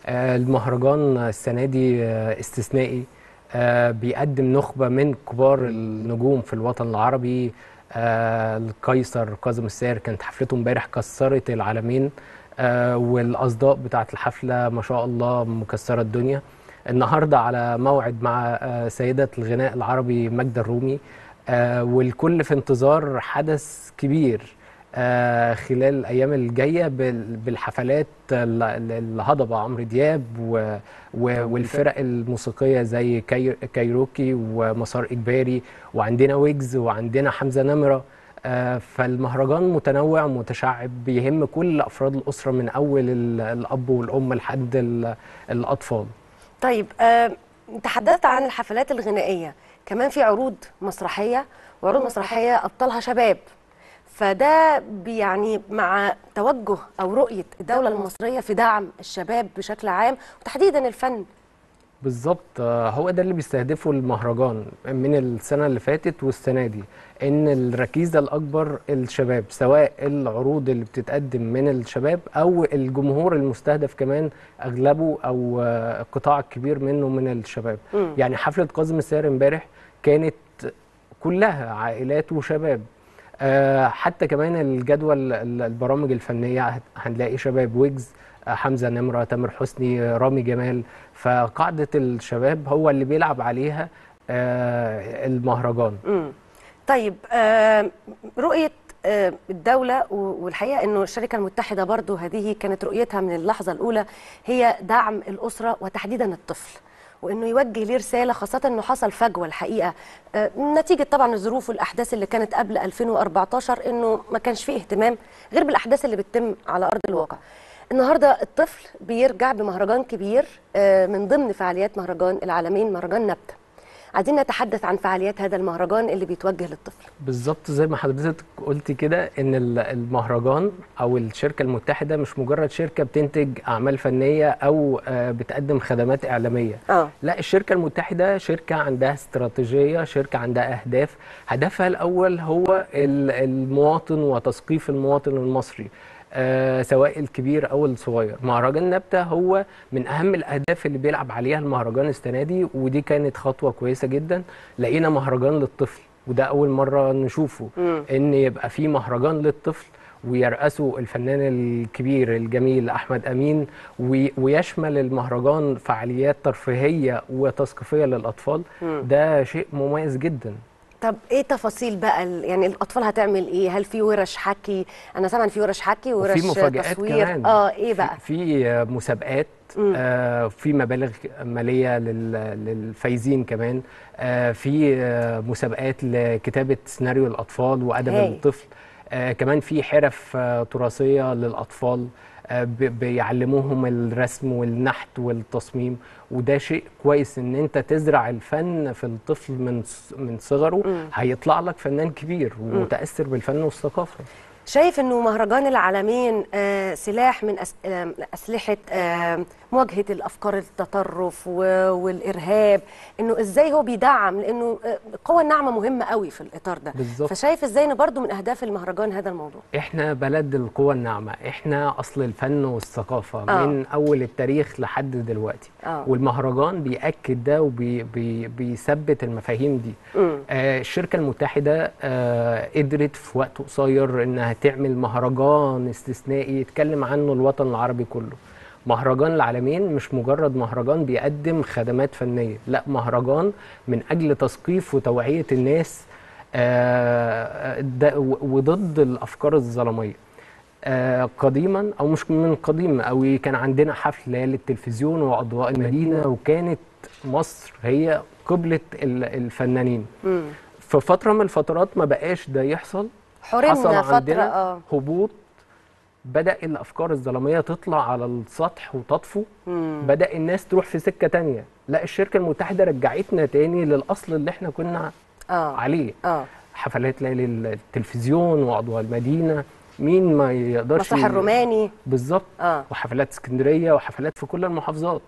آه، المهرجان السنة دي آه، استثنائي آه، بيقدم نخبة من كبار النجوم في الوطن العربي آه، القيصر كاظم الساهر كانت حفلته امبارح كسرت العالمين آه، والأصداء بتاعت الحفلة ما شاء الله مكسرة الدنيا النهاردة على موعد مع آه، سيدة الغناء العربي ماجدة الرومي آه، والكل في انتظار حدث كبير آه، خلال الايام الجايه بال- بالحفلات ال- ال- الهضبه عمرو دياب و- و- والفرق الموسيقيه زي كاي- كايروكي ومسار اجباري وعندنا ويجز وعندنا حمزه نمره آه، فالمهرجان متنوع متشعب بيهم كل افراد الاسره من اول ال- الاب والام لحد ال- الاطفال طيب آه، تحدثت عن الحفلات الغنائيه كمان في عروض مسرحيه وعروض مسرحيه ابطالها شباب فده بي- يعني مع توجه او رؤيه الدوله المصريه في دعم الشباب بشكل عام وتحديدا الفن بالظبط آه، هو ده اللي بيستهدفه المهرجان من السنة اللي فاتت والسنة دي ان الركيزة الأكبر الشباب سواء العروض اللي بتتقدم من الشباب أو الجمهور المستهدف كمان أغلبه أو آه، قطاع كبير منه من الشباب مم. يعني حفلة كاظم الساهر امبارح كانت كلها عائلات وشباب آه، حتى كمان الجدول ال- البرامج الفنية هت- هنلاقي شباب ويجز آه، حمزة نمرة تامر حسني آه، رامي جمال فقاعدة الشباب هو اللي بيلعب عليها آه، المهرجان مم. طيب آه، رؤية آه، الدولة و- والحقيقة أنه الشركة المتحدة برضو هذه كانت رؤيتها من اللحظة الأولى هي دعم الأسرة وتحديدا الطفل وانه يوجه ليه رساله خاصه انه حصل فجوه الحقيقه آه، نتيجه طبعا الظروف والاحداث اللي كانت قبل 2014 انه ما كانش فيه اهتمام غير بالاحداث اللي بتتم على ارض الواقع النهارده الطفل بيرجع بمهرجان كبير آه، من ضمن فعاليات مهرجان العالمين مهرجان نبته عايزين نتحدث عن فعاليات هذا المهرجان اللي بيتوجه للطفل بالظبط زي ما حضرتك قلتي كده ان ال- المهرجان او الشركه المتحده مش مجرد شركه بتنتج اعمال فنيه او آه، بتقدم خدمات اعلاميه اه لا الشركه المتحده شركه عندها استراتيجيه شركه عندها اهداف هدفها الاول هو ال- المواطن وتثقيف المواطن المصري آه سواء الكبير او الصغير مهرجان نبته هو من اهم الاهداف اللي بيلعب عليها المهرجان السنه دي ودي كانت خطوه كويسه جدا لقينا مهرجان للطفل وده اول مره نشوفه مم. ان يبقى في مهرجان للطفل ويرأسه الفنان الكبير الجميل احمد امين وي- ويشمل المهرجان فعاليات ترفيهيه وتثقيفيه للاطفال مم. ده شيء مميز جدا طب ايه تفاصيل بقى ال- يعني الاطفال هتعمل ايه هل في ورش حكي انا سامع ان في ورش حكي ورش وفي مفاجآت تصوير كمان اه ايه بقى في في مسابقات مم. آه في مبالغ ماليه لل- للفايزين كمان آه في آه مسابقات لكتابه سيناريو الاطفال وادب هايل. الطفل آه كمان في حرف آه تراثيه للاطفال آه ب- بيعلموهم الرسم والنحت والتصميم وده شيء كويس ان انت تزرع الفن في الطفل من ص- من صغره مم. هيطلع لك فنان كبير ومتاثر بالفن والثقافه شايف انه مهرجان العالمين آه سلاح من أس... آه اسلحه آه مواجهه الافكار التطرف و... والارهاب انه ازاي هو بيدعم لانه آه، القوى الناعمه مهمه قوي في الاطار ده بالظبط. فشايف ازاي انه برضو من اهداف المهرجان هذا الموضوع احنا بلد القوى الناعمة احنا اصل الفن والثقافة آه. من اول التاريخ لحد دلوقتي آه. والمهرجان بيأكد ده وبيثبت المفاهيم دي مم. آه الشركة المتحدة آه قدرت في وقت قصير انها تعمل مهرجان استثنائي يتكلم عنه الوطن العربي كله مهرجان العالمين مش مجرد مهرجان بيقدم خدمات فنية لا مهرجان من اجل تثقيف وتوعية الناس آه، ده- و- وضد الافكار الظلاميه آه، قديما او مش من قديم قوي كان عندنا حفله للتلفزيون واضواء المدينه وكانت مصر هي قبله ال- الفنانين مم. في فتره من الفترات ما بقاش ده يحصل حرمنا حصل فتره عندنا اه هبوط بدا الافكار الظلاميه تطلع على السطح وتطفو مم. بدا الناس تروح في سكه تانية لا الشركه المتحده رجعتنا تاني للاصل اللي احنا كنا اه عليه اه حفلات ليالي التلفزيون واضواء المدينه مين ما يقدرش مسرح الروماني بالظبط اه وحفلات اسكندريه وحفلات في كل المحافظات